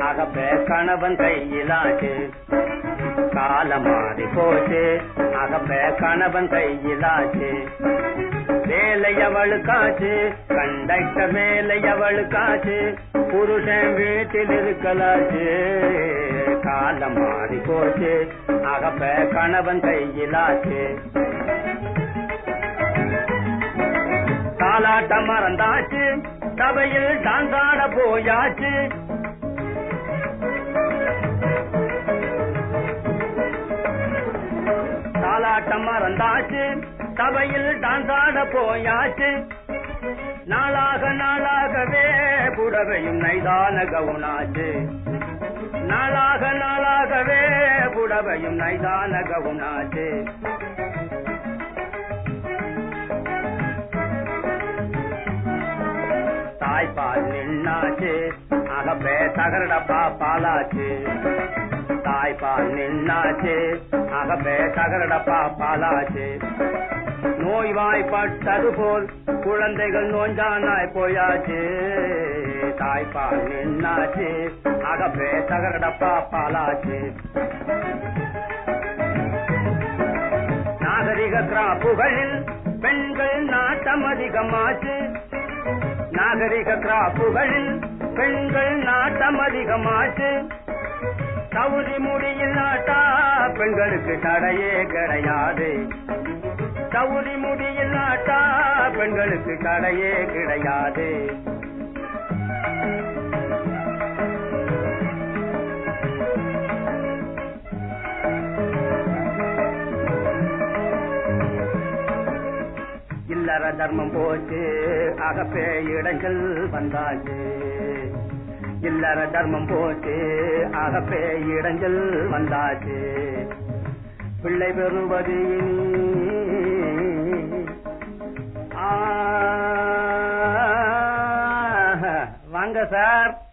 அகப்ப கணவன் கையிலாச்சு காலம் மாறி போச்சு அகப்ப கணவன் கையிலாச்சு வேலை அவளுக்காச்சு கண்டக்டர் வேலை அவளுக்காச்சு புருஷன் வீட்டில் இருக்கலாச்சு காலம் மாறி போச்சு அகப்ப கணவன் கையிலாச்சு தாலாட்டம் மறந்தாச்சு சபையில் டான்ஸாட போயாச்சு தாலாட்டம் மறந்தாச்சு சபையில் டான்ஸாட போயாச்சு நாளாக நாளாகவே புடவையும் நைதான கவுனாச்சு நாளாக நாளாகவே புடவையும் நைதான கவுனாச்சு தாய்ப்பால் நின்னாச்சு அகப்பே தகரடப்பா பாலாச்சு தாய்ப்பால் நின்னாச்சு அகப்பே தகரடப்பா பாலாச்சு நோய் வாய்ப்பட்டது போல் குழந்தைகள் நோஞ்சானாய் போயாச்சு தாய்ப்பால் நின்னாச்சு அகப்பே தகரடப்பா பாலாச்சு நாகரிக கிராப்புகளில் பெண்கள் நாட்டம் அதிகமாச்சு நாகரிக கிராப்புகளில் பெண்கள் நாட்டம் அதிகமாச்சு சவுதி முடியில் நாட்டா பெண்களுக்கு தடையே கிடையாது சவுதி முடியில் நாட்டா பெண்களுக்கு தடையே கிடையாது இல்லற தர்மம் போச்சு அகப்பே இடங்கள் வந்தாச்சு இல்லற தர்மம் போச்சு அகப்பே இடங்கள் வந்தாச்சு பிள்ளை பெறுவது இனி ஆ, வாங்க சார்